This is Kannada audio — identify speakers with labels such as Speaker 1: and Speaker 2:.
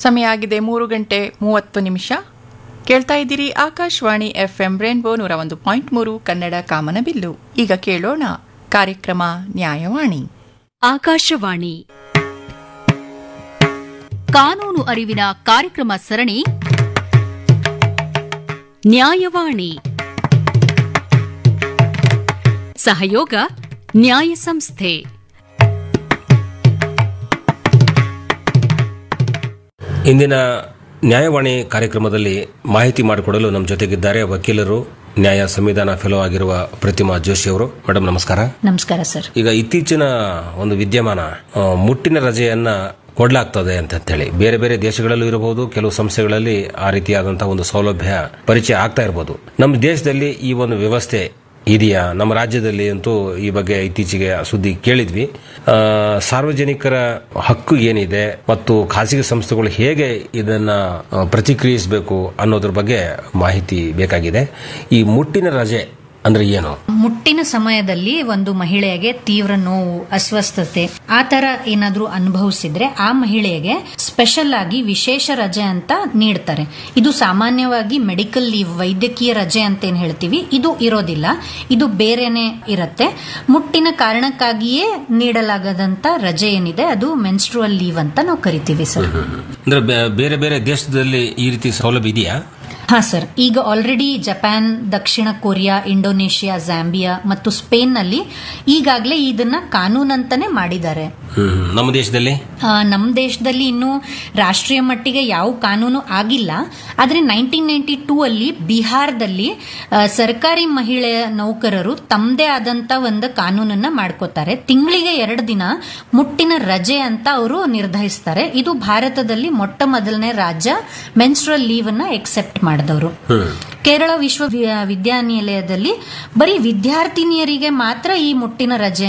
Speaker 1: ಸಮಯ ಆಗಿದೆ ಮೂರು ಗಂಟೆ ಮೂವತ್ತು ನಿಮಿಷ ಕೇಳ್ತಾ ಇದ್ದೀರಿ ಆಕಾಶವಾಣಿ ಎಫ್ಎಂ ರೇನ್ಬೋ ನೂರ ಒಂದು ಪಾಯಿಂಟ್ ಮೂರು ಕನ್ನಡ ಕಾಮನಬಿಲ್ಲು ಈಗ ಕೇಳೋಣ ಕಾರ್ಯಕ್ರಮ ನ್ಯಾಯವಾಣಿ
Speaker 2: ಆಕಾಶವಾಣಿ ಕಾನೂನು ಅರಿವಿನ ಕಾರ್ಯಕ್ರಮ ಸರಣಿ ನ್ಯಾಯವಾಣಿ ಸಹಯೋಗ ನ್ಯಾಯ ಸಂಸ್ಥೆ
Speaker 3: ಇಂದಿನ ನ್ಯಾಯವಾಣಿ ಕಾರ್ಯಕ್ರಮದಲ್ಲಿ ಮಾಹಿತಿ ಮಾಡಿಕೊಡಲು ನಮ್ಮ ಜೊತೆಗಿದ್ದಾರೆ ವಕೀಲರು ನ್ಯಾಯ ಸಂವಿಧಾನ ಫೆಲೋ ಆಗಿರುವ ಪ್ರತಿಮಾ ಜೋಶಿ ಅವರು ಮೇಡಮ್ ನಮಸ್ಕಾರ
Speaker 2: ನಮಸ್ಕಾರ ಸರ್
Speaker 3: ಈಗ ಇತ್ತೀಚಿನ ಒಂದು ವಿದ್ಯಮಾನ ಆ, ಮುಟ್ಟಿನ ರಜೆಯನ್ನ ಕೊಡ್ಲಾಗ್ತದೆ ಅಂತ ಹೇಳಿ ಬೇರೆ ಬೇರೆ ದೇಶಗಳಲ್ಲೂ ಇರಬಹುದು ಕೆಲವು ಸಂಸ್ಥೆಗಳಲ್ಲಿ ಆ ರೀತಿಯಾದಂತಹ ಒಂದು ಸೌಲಭ್ಯ ಪರಿಚಯ ಆಗ್ತಾ ಇರಬಹುದು ನಮ್ಮ ದೇಶದಲ್ಲಿ ಈ ಒಂದು ವ್ಯವಸ್ಥೆ ಇದೆಯಾ ನಮ್ಮ ರಾಜ್ಯದಲ್ಲಿ ಅಂತೂ ಈ ಬಗ್ಗೆ ಇತ್ತೀಚೆಗೆ ಸುದ್ದಿ ಕೇಳಿದ್ವಿ ಆ, ಸಾರ್ವಜನಿಕರ ಹಕ್ಕು ಏನಿದೆ ಮತ್ತು ಖಾಸಗಿ ಸಂಸ್ಥೆಗಳು ಹೇಗೆ ಇದನ್ನ ಆ, ಪ್ರತಿಕ್ರಿಯಿಸಬೇಕು ಅನ್ನೋದ್ರ ಬಗ್ಗೆ ಮಾಹಿತಿ ಬೇಕಾಗಿದೆ ಈ ಮುಟ್ಟಿನ ರಜೆ ಅಂದ್ರೆ ಏನು
Speaker 4: ಮುಟ್ಟಿನ ಸಮಯದಲ್ಲಿ ಒಂದು ಮಹಿಳೆಗೆ ತೀವ್ರ ನೋವು ಅಸ್ವಸ್ಥತೆ ಆ ತರ ಏನಾದ್ರೂ ಅನುಭವಿಸಿದ್ರೆ ಆ ಮಹಿಳೆಗೆ ಸ್ಪೆಷಲ್ ಆಗಿ ವಿಶೇಷ ರಜೆ ಅಂತ ನೀಡ್ತಾರೆ ಇದು ಸಾಮಾನ್ಯವಾಗಿ ಮೆಡಿಕಲ್ ಲೀವ್ ವೈದ್ಯಕೀಯ ರಜೆ ಅಂತ ಏನ್ ಹೇಳ್ತೀವಿ ಇದು ಇರೋದಿಲ್ಲ ಇದು ಬೇರೆನೆ ಇರತ್ತೆ ಮುಟ್ಟಿನ ಕಾರಣಕ್ಕಾಗಿಯೇ ನೀಡಲಾಗದಂತ ರಜೆ ಏನಿದೆ ಅದು ಮೆನ್ಸ್ಟ್ರುವಲ್ ಲೀವ್ ಅಂತ ನಾವು ಕರಿತೀವಿ ಸರ್
Speaker 3: ಅಂದ್ರೆ ಬೇ- ಬೇರೆ ಬೇರೆ ದೇಶದಲ್ಲಿ ಈ ರೀತಿ ಸೌಲಭ್ಯ ಇದೆಯಾ
Speaker 4: ಹಾ ಸರ್ ಈಗ ಆಲ್ರೆಡಿ ಜಪಾನ್ ದಕ್ಷಿಣ ಕೊರಿಯಾ ಇಂಡೋನೇಷಿಯಾ ಜಾಂಬಿಯಾ ಮತ್ತು ಸ್ಪೇನ್ ನಲ್ಲಿ ಈಗಾಗಲೇ ಇದನ್ನ ಕಾನೂನಂತಾನೆ ಮಾಡಿದ್ದಾರೆ
Speaker 3: ಹ್ಮ್. ನಮ್ಮ ದೇಶದಲ್ಲಿ
Speaker 4: ಆ, ನಮ್ಮ ದೇಶದಲ್ಲಿ ಇನ್ನು ರಾಷ್ಟ್ರೀಯ ಮಟ್ಟಿಗೆ ಯಾವ ಕಾನೂನು ಆಗಿಲ್ಲ ಆದ್ರೆ ನೈನ್ಟೀನ್ ನೈನ್ಟಿ ಟೂ ಅಲ್ಲಿ ಬಿಹಾರದಲ್ಲಿ ಆ, ಸರ್ಕಾರಿ ಮಹಿಳೆಯ ನೌಕರರು ತಮ್ಮದೇ ಆದಂತ ಒಂದು ಕಾನೂನನ್ನ ಮಾಡ್ಕೋತಾರೆ ತಿಂಗಳಿಗೆ ಎರಡು ದಿನ ಮುಟ್ಟಿನ ರಜೆ ಅಂತ ಅವರು ನಿರ್ಧರಿಸ್ತಾರೆ ಇದು ಭಾರತದಲ್ಲಿ ಮೊಟ್ಟ ಮೊದಲನೇ ರಾಜ್ಯ ಮೆನ್ಸ್ಟ್ರಲ್ ಲೀವ್ ಅನ್ನ ಎಕ್ಸೆಪ್ಟ್ ಮಾಡಿದವರು ಕೇರಳ ವಿಶ್ವ ವಿದ್ಯಾನಿಲಯದಲ್ಲಿ ಬರೀ ವಿದ್ಯಾರ್ಥಿನಿಯರಿಗೆ ಮಾತ್ರ ಈ ಮುಟ್ಟಿನ ರಜೆ